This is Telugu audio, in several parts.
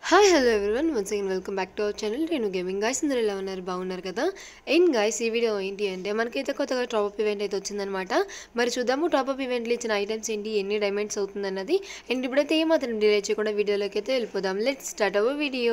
Hi hello everyone once again welcome back to our channel నేను గేమింగ్ గాయస్ అందరూ ఎలా ఉన్నారు బాగున్నారు కదా అండ్ గాయస్ ఈ వీడియో ఏంటి అంటే మనకైతే కొత్తగా టాపప్ ఈవెంట్ అయితే వచ్చిందనమాట మరి చూద్దాము టాపప్ ఈవెంట్లో ఇచ్చిన ఐటమ్స్ ఏంటి ఎన్ని డైమండ్స్ అవుతుందన్నది అండ్ ఇప్పుడైతే ఏమాత్రం డిలే చేయకుండా వీడియోలోకి అయితే వెళ్ళిపోదాం let start our video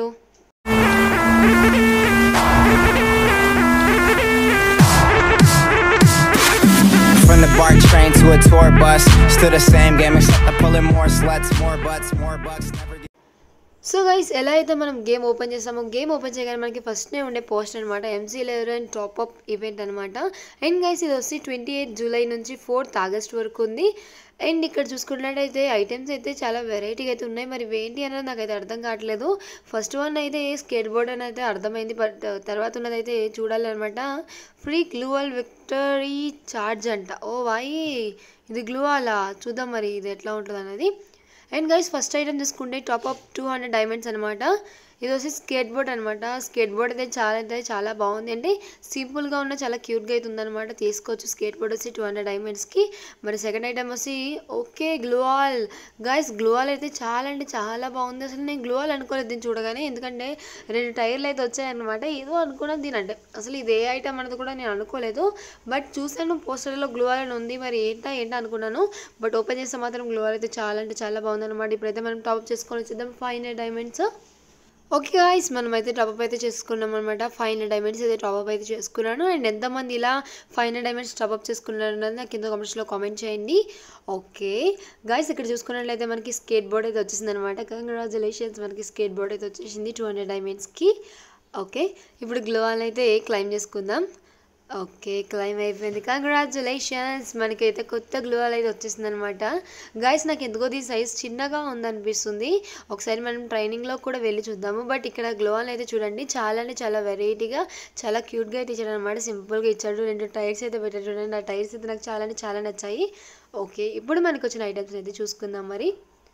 From the BART train to a tour bus, still the same game except I'm pulling more sluts, more butts, more bucks. Never get so guys ఎలా అయితే మనం గేమ్ ఓపెన్ చేస్తామో గేమ్ ఓపెన్ చేయగానే మనకి ఫస్ట్నే ఉండే పోస్ట్ అనమాట ఎంసీ లెవెన్ టాప్అప్ ఈవెంట్ అనమాట అండ్ గైస్ ఇది వచ్చి ట్వంటీ ఎయిత్ జూలై నుంచి ఫోర్త్ ఆగస్ట్ వరకు ఉంది అండ్ ఇక్కడ చూసుకున్నట్టయితే ఐటమ్స్ అయితే చాలా వెరైటీగా అయితే ఉన్నాయి మరి ఏంటి అనేది నాకైతే అర్థం కావట్లేదు ఫస్ట్ వన్ అయితే స్కేట్ బోర్డ్ అని అయితే అర్థమైంది బట్ తర్వాత ఉన్నదైతే చూడాలన్నమాట ఫ్రీ గ్లూవల్ విక్టరీ చార్జ్ అంట ఓ వాయి ఇది గ్లూవాలా చూద్దాం మరి ఇది ఎట్లా ఉంటుంది అనేది అండ్ గైస్ ఫస్ట్ ఐటమ్ చూసుకుంటే top up two hundred diamonds అనమాట ఇది వచ్చి స్కేట్ బోర్డ్ అనమాట స్కేట్ బోర్డ్ అయితే చాలా అయితే చాలా బాగుంది అంటే సింపుల్గా ఉన్న చాలా క్యూట్గా అయితే ఉందన్నమాట తీసుకోవచ్చు స్కేట్ బోర్డ్ వచ్చి టూ హండ్రెడ్ డైమండ్స్కి మరి సెకండ్ ఐటమ్ వచ్చి ఓకే గ్లోవాల్ గైస్ గ్లోవాల్ అయితే చాలా అంటే చాలా బాగుంది అసలు నేను గ్లోవాల్ అనుకోలేదు దీన్ని చూడగానే ఎందుకంటే రెండు టైర్లు అయితే వచ్చాయన్నమాట ఏదో అనుకున్నాను దీని అంటే అసలు ఇది ఏ ఐటమ్ అనేది కూడా నేను అనుకోలేదు బట్ చూసాను పోస్టర్లో గ్లోవాల్ అని ఉంది మరి ఏంటా ఏంటా అనుకున్నాను బట్ ఓపెన్ చేస్తే మాత్రం గ్లోవాల్ అయితే చాలా అంటే చాలా బాగుందన్నమాట ఇప్పుడైతే మనం టాప్ చేసుకొని వచ్చేద్దాం five hundred diamonds okay guys మనం అయితే టాప్అప్ అయితే చేసుకున్నాం అనమాట ఫైవ్ హండ్రెడ్ డైమండ్స్ అయితే టాప్అప్ అయితే చేసుకున్నాను అండ్ ఎంతమంది ఇలా ఫైవ్ హండ్రెడ్ డైమండ్స్ టాప్అప్ చేసుకున్నారు అన్నది నాకు కింద కామెంట్స్లో కామెంట్ చేయండి ఓకే గాయస్ ఇక్కడ చూసుకున్నట్లయితే మనకి స్కేట్ బోర్డ్ అయితే వచ్చేసింది అనమాట కంగ్రాచులేషన్స్ మనకి స్కేట్ బోర్డ్ అయితే వచ్చేసింది టూ హండ్రెడ్ డైమండ్స్కి ఓకే ఇప్పుడు గ్లోవాల్ అయితే క్లైమ్ చేసుకుందాం ఓకే క్లైమ్ అయిపోయింది కంగ్రాచులేషన్స్ మనకైతే కొత్త గ్లోవాల్ అయితే వచ్చేసింది అనమాట గాయస్ నాకు ఎందుకో ఈ సైజ్ చిన్నగా ఉందనిపిస్తుంది ఒకసారి మనం ట్రైనింగ్లో కూడా వెళ్ళి చూద్దాము బట్ ఇక్కడ గ్లోవాల్ అయితే చూడండి చాలా అంటే చాలా వెరైటీగా చాలా క్యూట్గా అయితే ఇచ్చాడు అనమాట సింపుల్గా ఇచ్చాడు రెండు టైర్స్ అయితే పెట్టాడు చూడండి ఆ టైర్స్ అయితే నాకు చాలా అంటే చాలా నచ్చాయి ఓకే ఇప్పుడు మనకు వచ్చిన ఐటమ్స్ అయితే చూసుకుందాం మరి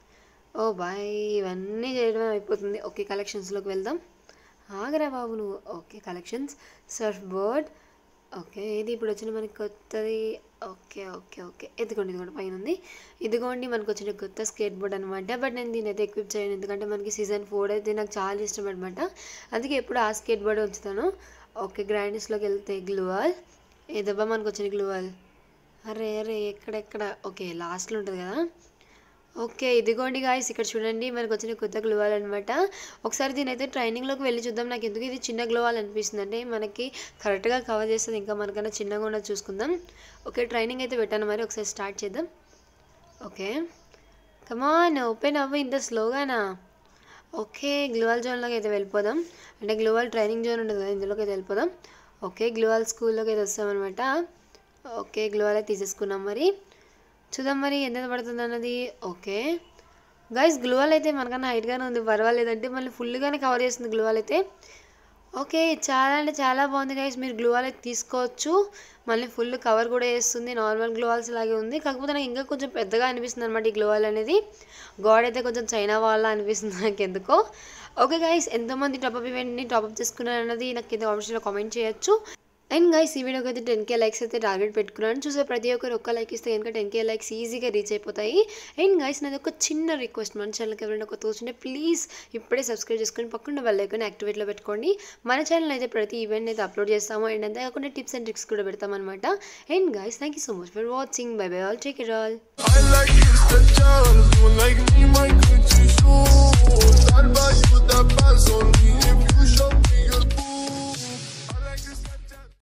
ఓ బాయ్ ఇవన్నీ చేయడం అయిపోతుంది ఓకే కలెక్షన్స్లోకి వెళ్దాం ఆగరా బాబు నువ్వు okay collections surfboard okay ఇది ఇప్పుడు వచ్చిన మనకి కొత్తది ఓకే ఓకే ఓకే ఇదిగోండి ఇదిగోండి పైన ఉంది ఇదిగోండి మనకు వచ్చిన కొత్త స్కేట్ బోర్డ్ అనమాట బట్ నేను దీని అయితే ఎక్విప్ చేయను ఎందుకంటే మనకి సీజన్ ఫోర్ అయితే నాకు చాలా ఇష్టం అనమాట అందుకే ఎప్పుడు ఆ స్కేట్ బోర్డ్ ఉంచుతాను ఓకే గ్రాండీస్లోకి వెళ్తే గ్లూవాల్ ఏదబ్బా మనకు వచ్చిన గ్లూవాల్ అరే అరే ఎక్కడెక్కడ ఓకే లాస్ట్లో ఉంటుంది కదా ఓకే ఇదిగోండి గాయస్ ఇక్కడ చూడండి మనకు వచ్చిన కొత్త గ్లోవాల్ అనమాట ఒకసారి దీని అయితే ట్రైనింగ్లోకి వెళ్ళి చూద్దాం నాకు ఎందుకు ఇది చిన్న గ్లోవాల్ అనిపిస్తుంది అంటే మనకి కరెక్ట్గా కవర్ చేస్తుంది ఇంకా మనకన్నా చిన్నగా ఉన్నది చూసుకుందాం ఓకే ట్రైనింగ్ అయితే పెట్టాను మరి ఒకసారి స్టార్ట్ చేద్దాం ఓకే కమాన్ ఓపెన్ అవ్వ ఇంత స్లోగానా ఓకే గ్లోవాల్ జోన్లోకి అయితే వెళ్ళిపోదాం అంటే గ్లోవాల్ ట్రైనింగ్ జోన్ ఉంటుంది కదా ఇందులోకి అయితే వెళ్ళిపోదాం ఓకే గ్లోవాల్ స్కూల్లోకి అయితే వస్తామన్నమాట ఓకే గ్లోవాల్ అయితే తీసేసుకున్నాం మరి చూద్దాం మరి ఎంత పడుతుంది అన్నది ఓకే గైస్ గ్లూవాల్ అయితే మనకన్నా హైట్గానే ఉంది పర్వాలేదంటే మళ్ళీ ఫుల్గానే కవర్ చేస్తుంది గ్లూవాల్ అయితే ఓకే చాలా అంటే చాలా బాగుంది గైస్ మీరు గ్లూవాల్ అయితే తీసుకోవచ్చు మళ్ళీ ఫుల్ కవర్ కూడా వేస్తుంది నార్మల్ గ్లూవాల్స్ లాగే ఉంది కాకపోతే నాకు ఇంకా కొంచెం పెద్దగా అనిపిస్తుంది అనమాట ఈ గ్లూవాల్ అనేది గాడ్ అయితే కొంచెం చైనా వాళ్ళ అనిపిస్తుంది నాకు ఎందుకో ఓకే గైస్ ఎంతమంది టాప్అప్ ఈవెంట్ని టాప్అప్ చేసుకున్నారు అన్నది నాకు కింద కామెంట్స్లో కామెంట్ చేయొచ్చు అండ్ గైస్ ఈ వీడియోకి అయితే టెన్ కే లైక్స్ అయితే టార్గెట్ పెట్టుకున్నాను చూసే ప్రతి ఒక్కరు ఒక్క లైక్ ఇస్తే కనుక టెన్ కే లైక్స్ ఈజీగా రీచ్ అయిపోతాయి అండ్ గైస్ నాది ఒక చిన్న రిక్వెస్ట్ మన ఛానల్కి ఎవరైనా కొత్త వచ్చింటే ప్లీజ్ ఇప్పుడే సబ్స్క్రైబ్ చేసుకొని పక్కన బెల్ ఐకాన్ యాక్టివేట్లో పెట్టుకోండి మన ఛానల్ అయితే ప్రతి ఈవెంట్ అయితే అప్లోడ్ చేస్తాము అండ్ అంతేకాకుండా టిప్స్ అండ్ ట్రిక్స్ కూడా పెడతాం అనమాట and guys thank you so much for watching bye bye all take it all I like Mr. Charles, you like me, my country shoes. All by